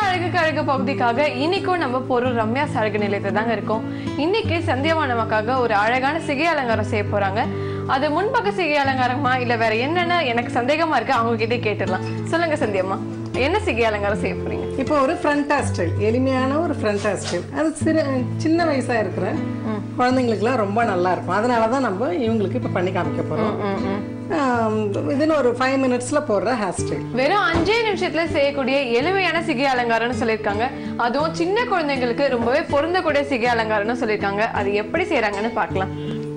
அழகுக்கு அழகு பகுதிக்காக இன்னைக்கும் நம்ம பொருள் ரம்யா அழகு நிலையத்தை தாங்க இருக்கோம் இன்னைக்கு சந்தியாமா நமக்காக ஒரு அழகான சிகை அலங்காரம் செய்ய போறாங்க அது முன்பக்க சிகை அலங்காரமா இல்ல வேற என்னென்ன எனக்கு சந்தேகமா இருக்கு அவங்க கிட்டே கேட்டுடலாம் சொல்லுங்க சந்தியம்மா என்ன சிகை அலங்காரம் செய்ய போறீங்க இப்போ ஒரு ஃப்ரண்ட் ஸ்டைல் எளிமையான ஒரு ஃப்ரண்ட் ஸ்டைல் அது சிறு சின்ன வயசா இருக்கிற குழந்தைங்களுக்குலாம் ரொம்ப நல்லா இருக்கும் அதனால தான் நம்ம இவங்களுக்கு இப்போ பண்ணி காமிக்க போறோம் ம், ம். இதுன்னு ஒரு ஃபைவ் மினிட்ஸ்ல போடுற ஹேர் ஸ்டைல் வெறும் அஞ்சே நிமிஷத்துல செய்யக்கூடிய எளிமையான சிகை அலங்காரம்னு சொல்லியிருக்காங்க அதுவும் சின்ன குழந்தைங்களுக்கு ரொம்பவே பொருந்தக்கூடிய சிகை அலங்காரம்னு சொல்லியிருக்காங்க அது எப்படி செய்யறாங்கன்னு பார்க்கலாம்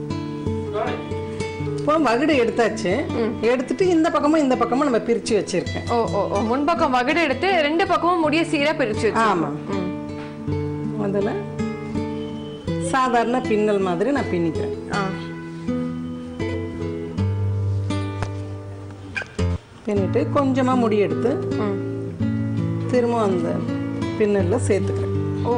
இப்போ வகுடு எடுத்தாச்சு எடுத்துட்டு இந்த பக்கமும் இந்த பக்கமும் நம்ம பிரிச்சு வச்சிருக்கேன் ஓ ஓ ஓ முன்பக்கம் வகுடு எடுத்து ரெண்டு பக்கமும் முடிய சீரா பிரிச்சு வச்சு ஆமா முதல்ல சாதாரண பின்னல் மாதிரி நான் பின்னிக்கிறேன் பின்னிட்டு கொஞ்சமா முடி எடுத்து திரும்ப அந்த பின்னல்ல சேர்த்துக்கிறேன் ஓ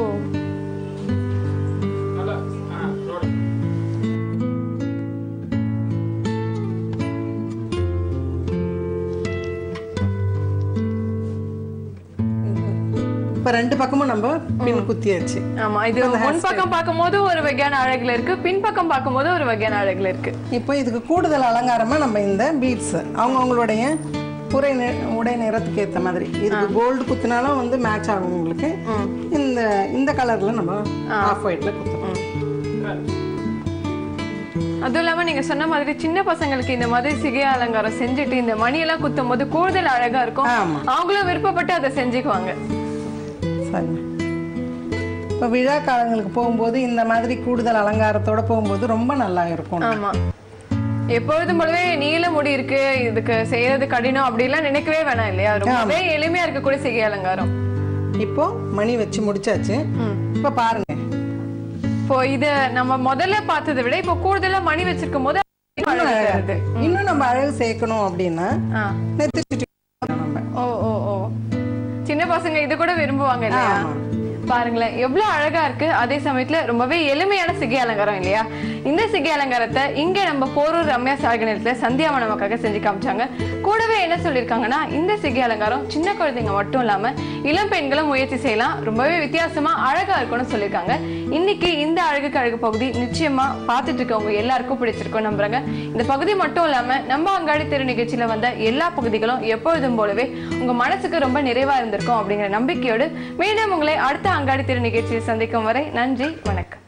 இப்போ ரெண்டு பக்கமும் நம்ம பின் குத்தியாச்சு ஆமா இது முன்பக்கம் பார்க்கும்போது ஒரு வகையான அழகுல இருக்கு பின்பக்கம் பார்க்கும்போது ஒரு வகையான அழகுல இருக்கு இப்போ இதுக்கு கூடுதல் அலங்காரமா நம்ம இந்த பீட்ஸ் அவங்க அவங்களுடைய உரை நி- உடை நிறத்துக்கு ஏத்த மாதிரி இதுக்கு கோல்டு குத்தினாலும் வந்து மேட்ச் ஆகும் உங்களுக்கு இந்த இந்த கலர்ல நம்ம ஆஃப் ஒயிட்ல குத்தணும் அதுவும் இல்லாம நீங்க சொன்ன மாதிரி சின்ன பசங்களுக்கு இந்த மாதிரி சிகை அலங்காரம் செஞ்சுட்டு இந்த மணியெல்லாம் குத்தும் போது கூடுதல் அழகா இருக்கும் ஆமா அவங்களும் விருப்பப்பட்டு அதை செஞ்சுக்குவாங்க சரிங்க இப்போ விழா காலங்களுக்கு போகும்போது இந்த மாதிரி கூடுதல் அலங்காரத்தோட போகும்போது ரொம்ப நல்லா இருக்கும் ஆமா எப்பொழுதும் போலவே நீல முடி இருக்கு இதுக்கு செய்யறது கடினம் அப்படிலாம் நினைக்கவே வேணாம் இல்லையா ரொம்பவே எளிமையா இருக்கக்கூடிய சிகை அலங்காரம் இப்போ மணி வச்சு முடிச்சாச்சு இப்போ பாருங்க இப்போ இது நம்ம முதல்ல பார்த்ததை விட இப்போ கூடுதலா மணி வச்சிருக்கும் போது இன்னும் அழகு அழகா தருது. இருக்கு. இன்னும் நம்ம அழகு சேர்க்கணும் அப்படின்னா ஆ. நெத்தி சுட்டி நம்ம ஓ ஓ ஓ சின்ன பசங்க இது கூட விரும்புவாங்க இல்லையா ஆமா. பாருங்களேன் எவ்வளவு அழகா இருக்கு அதே சமயத்துல ரொம்பவே எளிமையான சிகை அலங்காரம் இல்லையா இந்த சிகை அலங்காரத்தை இங்க நம்ம போரூர் ரம்யா சாக நிலத்துல சந்தியாமா நமக்காக செஞ்சு காமிச்சாங்க கூடவே என்ன சொல்லியிருக்காங்கன்னா இந்த சிகை அலங்காரம் சின்ன குழந்தைங்க மட்டும் இல்லாம இளம் பெண்களும் முயற்சி செய்யலாம் ரொம்பவே வித்தியாசமா அழகா இருக்கும்னு சொல்லியிருக்காங்க இன்னைக்கு இந்த அழகுக்கு அழகு பகுதி நிச்சயமா பார்த்துட்டு இருக்கவங்க எல்லாருக்கும் பிடிச்சிருக்கும் நம்புறாங்க இந்த பகுதி மட்டும் இல்லாம நம்ம அங்காடி திரு நிகழ்ச்சியில வந்த எல்லா பகுதிகளும் எப்பொழுதும் போலவே உங்க மனசுக்கு ரொம்ப நிறைவா இருந்திருக்கும் அப்படிங்கிற நம்பிக்கையோடு மீண்டும் உங்களை அடுத்த அங்காடி திரு நிகழ்ச்சியில் சந்திக்கும் வரை நன்றி வணக்கம்